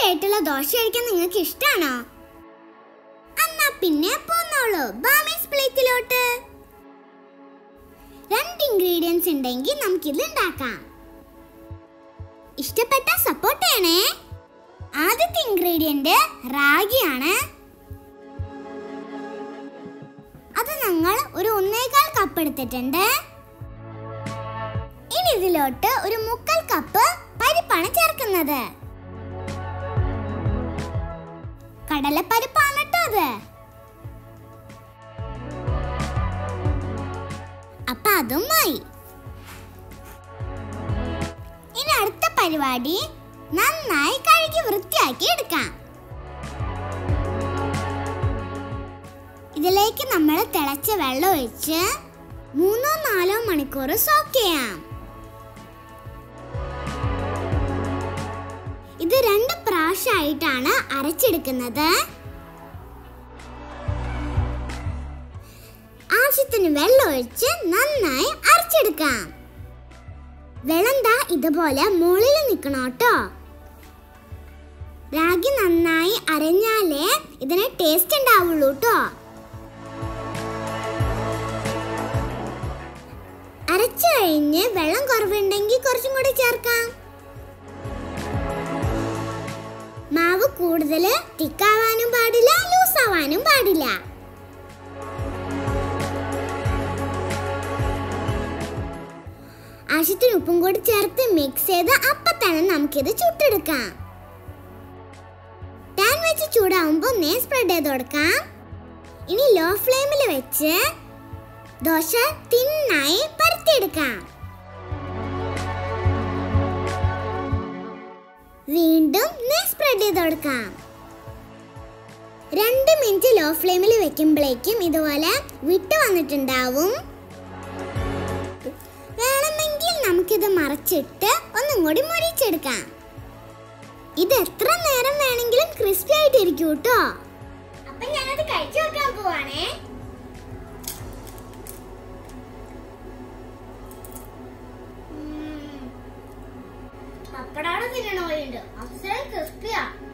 ആയിട്ടുള്ള ദോശ കഴിക്കാൻ നിങ്ങൾക്ക് ഇഷ്ടാണോ എന്നാ പിന്നെ പോന്നോളൂ ബാമീസ് പ്ലേറ്റിലോട്ട് രണ്ട് ഇൻഗ്രീഡിയൻസ് ഉണ്ടെങ്കിൽ നമുക്കിത് ഉണ്ടാക്കാം ഇഷ്ടപ്പെട്ട സപ്പോർട്ട് ചെയ്യണേ ആദ്യത്തെ ഇൻഗ്രീഡിയന്റ് റാഗിയാണ് അത് ഞങ്ങൾ ഒരു ഒന്നേകാൽ കപ്പ് എടുത്തിട്ടുണ്ട് ഇനി ഇതിലോട്ട് ഒരു മുക്കാൽ കപ്പ് പരിപ്പാണ് ചേർക്കുന്നത് കടലപ്പരിപ്പാണ് കേട്ടോ അത് അപ്പൊ അതുമായി ഇനി അടുത്ത പരിപാടി നന്നായി കഴുകി വൃത്തിയാക്കി എടുക്കാം ഇതിലേക്ക് നമ്മൾ തിളച്ച വെള്ളം ഒഴിച്ച് മൂന്നോ നാലോ മണിക്കൂർ സോക്ക് ചെയ്യാം ഇത് രണ്ട് പ്രാവശ്യമായിട്ടാണ് അരച്ചെടുക്കുന്നത് ആവശ്യത്തിന് വെള്ളം ഒഴിച്ച് നന്നായി അരച്ചെടുക്കാം വെള്ളം ദാ ഇതുപോലെ മുകളിൽ നിൽക്കണം കേട്ടോ രാഗി നന്നായി അരഞ്ഞാലേ ഇതിന് ടേസ്റ്റ് ഉണ്ടാവുള്ളൂ കേട്ടോ അരച്ചു കഴിഞ്ഞ് വെള്ളം കുറവുണ്ടെങ്കിൽ കുറച്ചും കൂടി ചേർക്കാം മാവ് കൂടുതൽ തിക്കാവാനും പാടില്ല ലൂസ് ആവാനും പാടില്ല ആവശ്യത്തിന് ഉപ്പും കൂടി ചേർത്ത് മിക്സ് ചെയ്ത് അപ്പൊ തന്നെ നമുക്കിത് ചുട്ടെടുക്കാം പാൻ വെച്ച് ചൂടാവുമ്പോൾ നേ സ്പ്രെഡ് ചെയ്ത് കൊടുക്കാം ഇനി ലോ ഫ്ലെയിമിൽ വെച്ച് ദോശ തിന്നായി പരത്തിയെടുക്കാം വീണ്ടും നേ സ്പ്രെഡ് ചെയ്ത് കൊടുക്കാം രണ്ട് മിനിറ്റ് ലോ ഫ്ലെയിമിൽ വെക്കുമ്പോഴേക്കും ഇതുപോലെ വിട്ട് വന്നിട്ടുണ്ടാവും വേണമെങ്കിൽ നമുക്കിത് മറച്ചിട്ട് ഒന്നും കൂടി മുരിച്ചെടുക്കാം ഇത് എത്ര നേരം വേണമെങ്കിലും ക്രിസ്പി ആയിട്ട് ഇരിക്കും കേട്ടോ അപ്പൊ ഞാനത് കഴിച്ചു നോക്കാൻ പോവാണേ പപ്പടാണ് തിന്നണ പോലെയുണ്ട് അസൽ ക്രിസ്പിയാ